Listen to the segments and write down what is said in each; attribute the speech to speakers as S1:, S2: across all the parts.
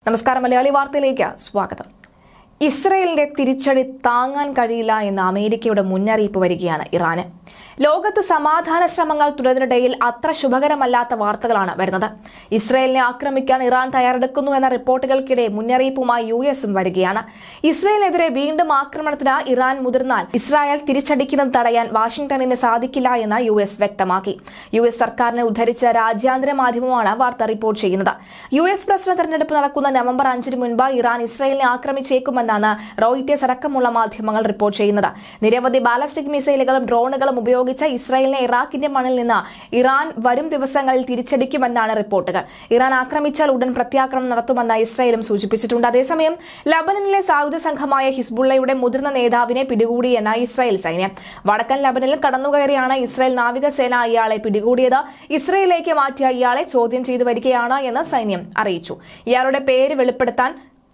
S1: നമസ്കാരം മലയാളി വാർത്തയിലേക്ക് സ്വാഗതം ഇസ്രയേലിന്റെ തിരിച്ചടി താങ്ങാൻ കഴിയില്ല എന്ന അമേരിക്കയുടെ മുന്നറിയിപ്പ് വരികയാണ് ഇറാന് ലോകത്ത് സമാധാന ശ്രമങ്ങൾ തുടരുന്നിടയിൽ അത്ര ശുഭകരമല്ലാത്ത വാർത്തകളാണ് വരുന്നത് ഇസ്രയേലിനെ ആക്രമിക്കാൻ ഇറാൻ തയ്യാറെടുക്കുന്നു എന്ന റിപ്പോർട്ടുകൾക്കിടെ മുന്നറിയിപ്പുമായി യു എസും വരികയാണ് ഇസ്രയേലിനെതിരെ വീണ്ടും ആക്രമണത്തിന് ഇറാൻ മുതിർന്നാൽ ഇസ്രായേൽ തിരിച്ചടിക്കുന്നത് തടയാൻ വാഷിംഗ്ടണിന് സാധിക്കില്ല എന്ന് യു എസ് വ്യക്തമാക്കി യു എസ് സർക്കാരിനെ ഉദ്ധരിച്ച രാജ്യാന്തര മാധ്യമമാണ് വാർത്ത റിപ്പോർട്ട് ചെയ്യുന്നത് യു എസ് പ്രസിഡന്റ് തെരഞ്ഞെടുപ്പ് നടക്കുന്ന നവംബർ അഞ്ചിന് മുൻപ് ഇറാൻ ഇസ്രയേലിനെ ആക്രമിച്ചേക്കുമെന്നാണ് റോയിറ്റേഴ്സ് അടക്കമുള്ള മാധ്യമങ്ങൾ റിപ്പോർട്ട് ചെയ്യുന്നത് നിരവധി ബാലസ്റ്റിക് മിസൈലുകളും ഡ്രോണുകളും ഉപയോഗിച്ച ഇസ്രായേലിനെ ഇറാഖിന്റെ മണ്ണിൽ നിന്ന് ഇറാൻ വരും ദിവസങ്ങളിൽ തിരിച്ചടിക്കുമെന്നാണ് റിപ്പോർട്ടുകൾ ഇറാൻ ആക്രമിച്ചാൽ ഉടൻ പ്രത്യാക്രമണം നടത്തുമെന്ന് ഇസ്രായേലും സൂചിപ്പിച്ചിട്ടുണ്ട് അതേസമയം ലബനനിലെ സായുധ സംഘമായ ഹിസ്ബുള്ളയുടെ മുതിർന്ന നേതാവിനെ പിടികൂടിയെന്ന ഇസ്രായേൽ സൈന്യം വടക്കൻ ലബനനിൽ കടന്നുകയറിയാണ് ഇസ്രായേൽ നാവികസേന ഇയാളെ പിടികൂടിയത് ഇസ്രായേലിലേക്ക് മാറ്റിയ ഇയാളെ ചോദ്യം ചെയ്തു വരികയാണ് എന്ന് സൈന്യം അറിയിച്ചു ഇയാളുടെ പേര് വെളിപ്പെടുത്താൻ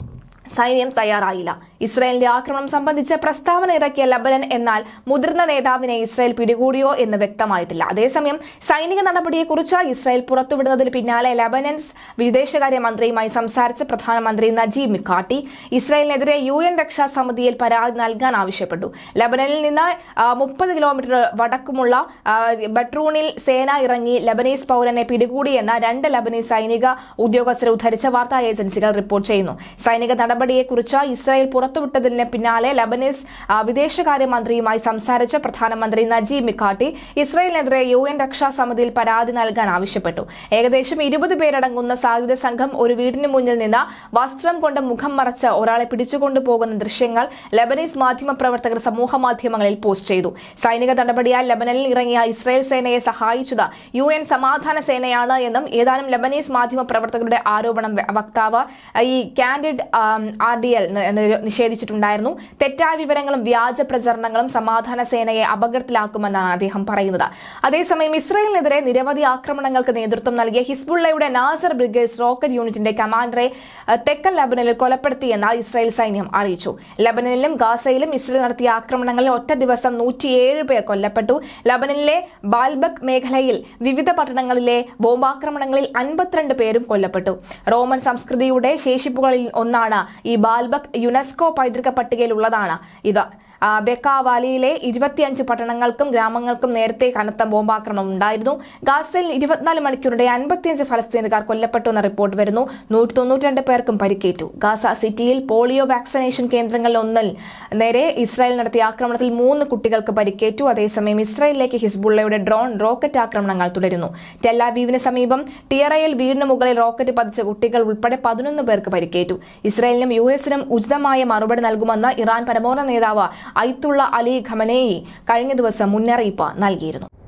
S1: സൈന്യം തയ്യാറായില്ല ഇസ്രായേലിന്റെ ആക്രമണം സംബന്ധിച്ച് പ്രസ്താവന ഇറക്കിയ ലബനൻ എന്നാൽ മുതിർന്ന നേതാവിനെ ഇസ്രായേൽ പിടികൂടിയോ എന്ന് വ്യക്തമായിട്ടില്ല അതേസമിയം സൈനിക നടപടിയെക്കുറിച്ച് ഇസ്രായേൽ പുറത്തുവിടുന്നതിന് പിന്നാലെ ലബനൻ വിദേശകാര്യ മന്ത്രിയുമായി സംസാരിച്ച പ്രധാനമന്ത്രി നജീബ് മിക്കാട്ടി ഇസ്രായേലിനെതിരെ യു എൻ രക്ഷാസമിതിയിൽ പരാതി നൽകാൻ ആവശ്യപ്പെട്ടു ലബനനിൽ നിന്ന് മുപ്പത് കിലോമീറ്റർ വടക്കുമുള്ള ആ, ബട്രൂണിൽ സേന ഇറങ്ങി ലബനീസ് പൗരനെ പിടികൂടിയെന്ന് രണ്ട് ലബനീസ് സൈനിക ഉദ്യോഗസ്ഥരെ ഉദ്ധരിച്ച വാർത്താ ഏജൻസികൾ റിപ്പോർട്ട് ചെയ്യുന്നു സൈനിക നടപടിയെക്കുറിച്ച് ഇസ്രായേൽ പുറത്തുവിട്ടതിന് പിന്നാലെ ലബനീസ് ആ, വിദേശകാര്യ മന്ത്രിയുമായി സംസാരിച്ച പ്രധാനമന്ത്രി നജീബ് മിക്കാട്ടി ഇസ്രായേലിനെതിരെ യു എൻ രക്ഷാസമിതിയിൽ പരാതി നൽകാൻ ആവശ്യപ്പെട്ടു ഏകദേശം ഇരുപത് പേരടങ്ങുന്ന സായുധ സംഘം ഒരു വീടിന് മുന്നിൽ നിന്ന് വസ്ത്രം കൊണ്ട് മുഖം മറച്ച് ഒരാളെ പിടിച്ചുകൊണ്ടു പോകുന്ന ദൃശ്യങ്ങൾ ലബനീസ് മാധ്യമ പ്രവർത്തകർ സമൂഹ മാധ്യമങ്ങളിൽ പോസ്റ്റ് ചെയ്തു സൈനിക നടപടിയാൽ ലബനനിൽ ഇറങ്ങിയ ഇസ്രായേൽ സേനയെ സഹായിച്ചത് യു എൻ സമാധാന സേനയാണ് എന്നും ഏതാനും ലബനീസ് മാധ്യമ പ്രവർത്തകരുടെ ആരോപണം വ- വക്താവ് ഈ കാൻഡിഡ് ആർ ഡി എൽ നിഷേധിച്ചിട്ടുണ്ടായിരുന്നു തെറ്റായ വിവരങ്ങളും വ്യാജ പ്രചരണങ്ങളും സമാധാന സേനയെ അപകടത്തിലാക്കുമെന്നാണ് അദ്ദേഹം പറയുന്നത് അതേസമയം ഇസ്രായേലിനെതിരെ നിരവധി ആക്രമണങ്ങൾക്ക് നേതൃത്വം നൽകിയ ഹിസ്ബുള്ളയുടെ നാസർ ബ്രിഗേഡ്സ് റോക്കറ്റ് യൂണിറ്റിന്റെ കമാൻഡറെ അഹ്, തെക്കൻ ലബനനിൽ കൊലപ്പെടുത്തിയെന്ന് ഇസ്രായേൽ സൈന്യം അറിയിച്ചു ലബനനിലും ഗാസയിലും ഇസ്രായേൽ നടത്തിയ ആക്രമണങ്ങളിൽ ഒറ്റ ദിവസം നൂറ്റിയേഴ് പേർ കൊല്ലപ്പെട്ടു ലബനനിലെ ബാൽബക് മേഖലയിൽ വിവിധ പട്ടണങ്ങളിലെ ബോംബാക്രമണങ്ങളിൽ അൻപത്തിരണ്ട് പേരും കൊല്ലപ്പെട്ടു റോമൻ സംസ്കൃതിയുടെ ശേഷിപ്പുകളിൽ ഒന്നാണ് ഈ ബാൽബക് യുനെസ്കോ പൈതൃക പട്ടികയിലുള്ളതാണ് ഇത് ആ, ബെക്ക വാലിയിലെ ഇരുപത്തിയഞ്ച് പട്ടണങ്ങൾക്കും ഗ്രാമങ്ങൾക്കും നേരത്തെ കനത്ത ബോംബാക്രമണം ഉണ്ടായിരുന്നു ഗാസയിൽ ഇരുപത്തിനാല് മണിക്കൂറിടെ അൻപത്തിയഞ്ച് ഫലസ്തീനുകാർ കൊല്ലപ്പെട്ടു എന്ന റിപ്പോർട്ട് വരുന്നു നൂറ്റി തൊണ്ണൂറ്റിരണ്ട് പേർക്കും പരിക്കേറ്റു ഗാസ സിറ്റിയിൽ പോളിയോ വാക്സിനേഷൻ കേന്ദ്രങ്ങളിൽ ഒന്നിൽ നേരെ ഇസ്രായേൽ നടത്തിയ ആക്രമണത്തിൽ മൂന്ന് കുട്ടികൾക്ക് പരിക്കേറ്റു അതേസമയം ഇസ്രായേലിലേക്ക് ഹിസ്ബുള്ളയുടെ ഡ്രോൺ റോക്കറ്റ് ആക്രമണങ്ങൾ തുടരുന്നു ടെല്ലാബീവിന് സമീപം ടിയറയിൽ വീടിന് മുകളിൽ റോക്കറ്റ് പതിച്ച കുട്ടികൾ ഉൾപ്പെടെ പതിനൊന്ന് പേർക്ക് പരിക്കേറ്റു ഇസ്രായേലിനും യു എസിനും ഉചിതമായ മറുപടി നൽകുമെന്ന് ഇറാൻ പരമോന്നത നേതാവ് ഐത്തുള്ള അലി ഖമനേയി കഴിഞ്ഞ ദിവസം മുന്നറിയിപ്പ് നൽകിയിരുന്നു